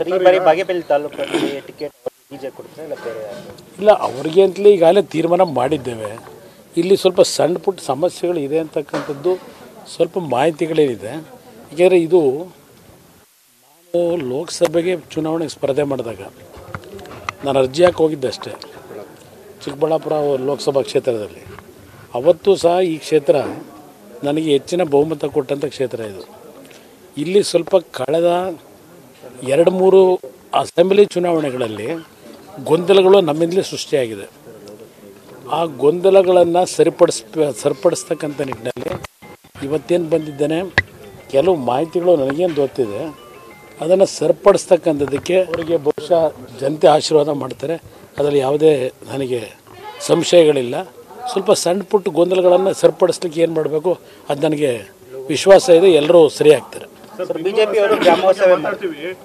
Sir ಈ ಬಾರಿ ಬಾಗೇಪಲ್ಲಿ ತಾಲೂಕಲ್ಲಿ ಟಿಕೆಟ್ ಬಿಜೆ ಕೊಡ್ತಾರೆ ಇಲ್ಲ ಬೇರೆ ಯಾರು? ಇಲ್ಲ ಅವ್ರಿಗೆ ಅಂತಲೇ ಈಗಾಗಲೇ ತೀರ್ಮಾನ ಮಾಡಿದ್ದೇವೆ ಇಲ್ಲಿ ಸ್ವಲ್ಪ ಸಣ್ಣ ಪುಟ್ಟ ಸಮಸ್ಯೆಗಳು ಇದೆ ಅಂತಕ್ಕಂಥದ್ದು ಸ್ವಲ್ಪ ಮಾಹಿತಿಗಳೇನಿದೆ ಏಕೆಂದರೆ ಇದು ನಾನು ಲೋಕಸಭೆಗೆ ಚುನಾವಣೆಗೆ ಸ್ಪರ್ಧೆ ಮಾಡಿದಾಗ ನಾನು ಅರ್ಜಿ ಹಾಕಿ ಹೋಗಿದ್ದೆ ಅಷ್ಟೇ ಚಿಕ್ಕಬಳ್ಳಾಪುರ ಲೋಕಸಭಾ ಕ್ಷೇತ್ರದಲ್ಲಿ ಅವತ್ತು ಸಹ ಈ ಕ್ಷೇತ್ರ ನನಗೆ ಹೆಚ್ಚಿನ ಬಹುಮತ ಕೊಟ್ಟಂಥ ಕ್ಷೇತ್ರ ಇದು ಇಲ್ಲಿ ಸ್ವಲ್ಪ ಕಳೆದ ಎರಡು ಮೂರು ಅಸೆಂಬ್ಲಿ ಚುನಾವಣೆಗಳಲ್ಲಿ ಗೊಂದಲಗಳು ನಮ್ಮಿಂದಲೇ ಸೃಷ್ಟಿಯಾಗಿದೆ ಆ ಗೊಂದಲಗಳನ್ನು ಸರಿಪಡಿಸ್ ಸರಿಪಡಿಸ್ತಕ್ಕಂಥ ನಿಟ್ಟಿನಲ್ಲಿ ಇವತ್ತೇನು ಬಂದಿದ್ದೇನೆ ಕೆಲವು ಮಾಹಿತಿಗಳು ನನಗೇನು ಗೊತ್ತಿದೆ ಅದನ್ನು ಸರಿಪಡಿಸ್ತಕ್ಕಂಥದ್ದಕ್ಕೆ ಅವರಿಗೆ ಬಹುಶಃ ಜನತೆ ಆಶೀರ್ವಾದ ಮಾಡ್ತಾರೆ ಅದರಲ್ಲಿ ಯಾವುದೇ ನನಗೆ ಸಂಶಯಗಳಿಲ್ಲ ಸ್ವಲ್ಪ ಸಣ್ಣ ಪುಟ್ಟ ಗೊಂದಲಗಳನ್ನು ಸರಿಪಡಿಸ್ಲಿಕ್ಕೆ ಏನು ಮಾಡಬೇಕು ಅದು ನನಗೆ ವಿಶ್ವಾಸ ಇದೆ ಎಲ್ಲರೂ ಸರಿ ಆಗ್ತಾರೆ ಸರ್ ಬಿಜೆಪಿ ಅವರು ಗ್ರಾಮೋತ್ಸವ ಮಾಡಿ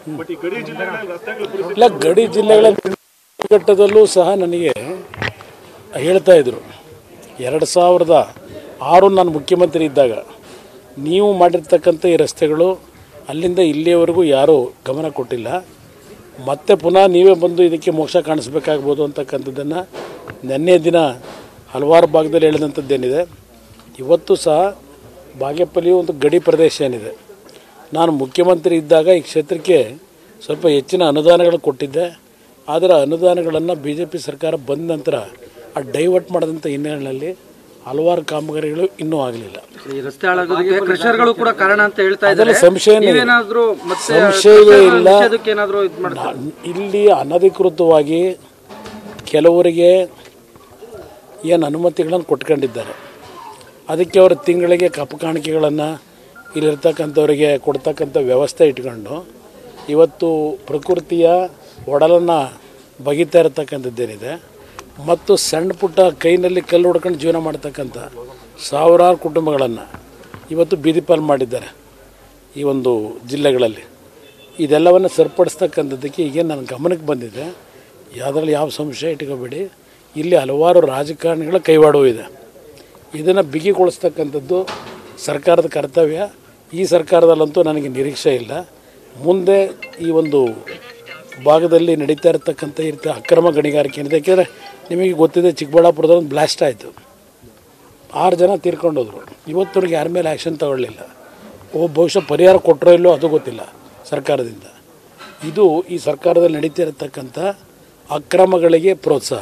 ಇಲ್ಲ ಗಡಿ ಜಿಲ್ಲೆಗಳ ಘಟ್ಟದಲ್ಲೂ ಸಹ ನನಗೆ ಹೇಳ್ತಾ ಇದ್ರು ಎರಡು ಸಾವಿರದ ಆರು ನಾನು ಮುಖ್ಯಮಂತ್ರಿ ಇದ್ದಾಗ ನೀವು ಮಾಡಿರ್ತಕ್ಕಂಥ ಈ ರಸ್ತೆಗಳು ಅಲ್ಲಿಂದ ಇಲ್ಲಿಯವರೆಗೂ ಯಾರೂ ಗಮನ ಕೊಟ್ಟಿಲ್ಲ ಮತ್ತೆ ಪುನಃ ನೀವೇ ಬಂದು ಇದಕ್ಕೆ ಮೋಕ್ಷ ಕಾಣಿಸ್ಬೇಕಾಗ್ಬೋದು ಅಂತಕ್ಕಂಥದ್ದನ್ನು ನಿನ್ನೆ ದಿನ ಹಲವಾರು ಭಾಗದಲ್ಲಿ ಹೇಳಿದಂಥದ್ದೇನಿದೆ ಇವತ್ತು ಸಹ ಬಾಗೇಪಲ್ಲಿ ಒಂದು ಗಡಿ ಪ್ರದೇಶ ಏನಿದೆ ನಾನು ಮುಖ್ಯಮಂತ್ರಿ ಇದ್ದಾಗ ಈ ಕ್ಷೇತ್ರಕ್ಕೆ ಸ್ವಲ್ಪ ಹೆಚ್ಚಿನ ಅನುದಾನಗಳು ಕೊಟ್ಟಿದ್ದೆ ಆದರೆ ಅನುದಾನಗಳನ್ನು ಬಿ ಜೆ ಪಿ ಸರ್ಕಾರ ಬಂದ ನಂತರ ಆ ಡೈವರ್ಟ್ ಮಾಡಿದಂಥ ಹಿನ್ನೆಲೆಯಲ್ಲಿ ಹಲವಾರು ಕಾಮಗಾರಿಗಳು ಇನ್ನೂ ಆಗಲಿಲ್ಲ ಈ ರಸ್ತೆ ಹಾಳಾಗೋದಕ್ಕೆ ಕ್ರಷರ್ಗಳು ಕೂಡ ಕಾರಣ ಅಂತ ಹೇಳ್ತಾ ಇದ್ದಾರೆ ಅದರಲ್ಲಿ ಸಂಶಯನೇ ಇಲ್ಲ. ನೀವೇನಾದ್ರೂ ಮತ್ತೆ ಸಂಶಯವೇ ಇಲ್ಲ. ಅದಕ್ಕೆ ಏನಾದ್ರೂ ಇದು ಮಾಡ್ತಾರೆ ನಾ- ಇಲ್ಲಿ ಅನಧಿಕೃತವಾಗಿ ಕೆಲವರಿಗೆ ಏನು ಅನುಮತಿಗಳನ್ನು ಕೊಟ್ಕೊಂಡಿದ್ದಾರೆ ಅದಕ್ಕೆ ಅವರು ತಿಂಗಳಿಗೆ ಕಪ್ಪು ಕಾಣಿಕೆಗಳನ್ನು ಇಲ್ಲಿರ್ತಕ್ಕಂಥವ್ರಿಗೆ ಕೊಡ್ತಕ್ಕಂಥ ವ್ಯವಸ್ಥೆ ಇಟ್ಕೊಂಡು ಇವತ್ತು ಪ್ರಕೃತಿಯ ಒಡಲನ್ನು ಬಗಿತಾ ಇರತಕ್ಕಂಥದ್ದೇನಿದೆ ಮತ್ತು ಸಣ್ಣ ಪುಟ್ಟ ಕೈನಲ್ಲಿ ಕಲ್ಲು ಹೊಡ್ಕೊಂಡು ಜೀವನ ಮಾಡ್ತಕ್ಕಂಥ ಸಾವಿರಾರು ಕುಟುಂಬಗಳನ್ನು ಇವತ್ತು ಬೀದಿ ಪಾಲು ಮಾಡಿದ್ದಾರೆ ಈ ಒಂದು ಜಿಲ್ಲೆಗಳಲ್ಲಿ ಇದೆಲ್ಲವನ್ನು ಸರಿಪಡಿಸ್ತಕ್ಕಂಥದ್ದಕ್ಕೆ ಈಗ ನನ್ನ ಗಮನಕ್ಕೆ ಬಂದಿದೆ ಯಾವುದ್ರಲ್ಲಿ ಯಾವ ಸಂಶಯ ಇಟ್ಕೋಬೇಡಿ ಇಲ್ಲಿ ಹಲವಾರು ರಾಜಕಾರಣಿಗಳ ಕೈವಾಡವೂ ಇದೆ ಇದನ್ನು ಬಿಗಿಗೊಳಿಸ್ತಕ್ಕಂಥದ್ದು ಸರ್ಕಾರದ ಕರ್ತವ್ಯ ಈ ಸರ್ಕಾರದಲ್ಲಂತೂ ನನಗೆ ನಿರೀಕ್ಷೆ ಇಲ್ಲ ಮುಂದೆ ಈ ಒಂದು ಭಾಗದಲ್ಲಿ ನಡೀತಾ ಇರತಕ್ಕಂಥ ಈ ರೀತಿ ಅಕ್ರಮ ಗಣಿಗಾರಿಕೆ ಏನಿದೆ ಯಾಕೆಂದರೆ ನಿಮಗೆ ಗೊತ್ತಿದೆ ಚಿಕ್ಕಬಳ್ಳಾಪುರದಲ್ಲಿ ಒಂದು ಬ್ಲಾಸ್ಟ್ ಆಯಿತು ಆರು ಜನ ತೀರ್ಕೊಂಡೋದ್ರು ಇವತ್ತವರೆಗೆ ಯಾರ ಮೇಲೆ ಆ್ಯಕ್ಷನ್ ತಗೊಳ್ಳಿಲ್ಲ ಓ ಬಹುಶಃ ಪರಿಹಾರ ಕೊಟ್ಟರೋ ಇಲ್ಲೋ ಅದು ಗೊತ್ತಿಲ್ಲ ಸರ್ಕಾರದಿಂದ ಇದು ಈ ಸರ್ಕಾರದಲ್ಲಿ ನಡೀತಾ ಇರತಕ್ಕಂಥ ಅಕ್ರಮಗಳಿಗೆ ಪ್ರೋತ್ಸಾಹ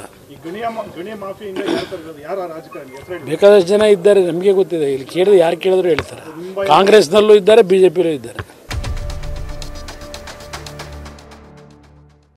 ಬೇಕಾದಷ್ಟು ಜನ ಇದ್ದಾರೆ ನಮಗೆ ಗೊತ್ತಿದೆ ಇಲ್ಲಿ ಕೇಳಿದ್ರೆ ಯಾರು ಕೇಳಿದ್ರು ಹೇಳ್ತಾರೆ ಕಾಂಗ್ರೆಸ್ನಲ್ಲೂ ಇದ್ದಾರೆ ಬಿ ಜೆ ಪಿಲೂ ಇದ್ದಾರೆ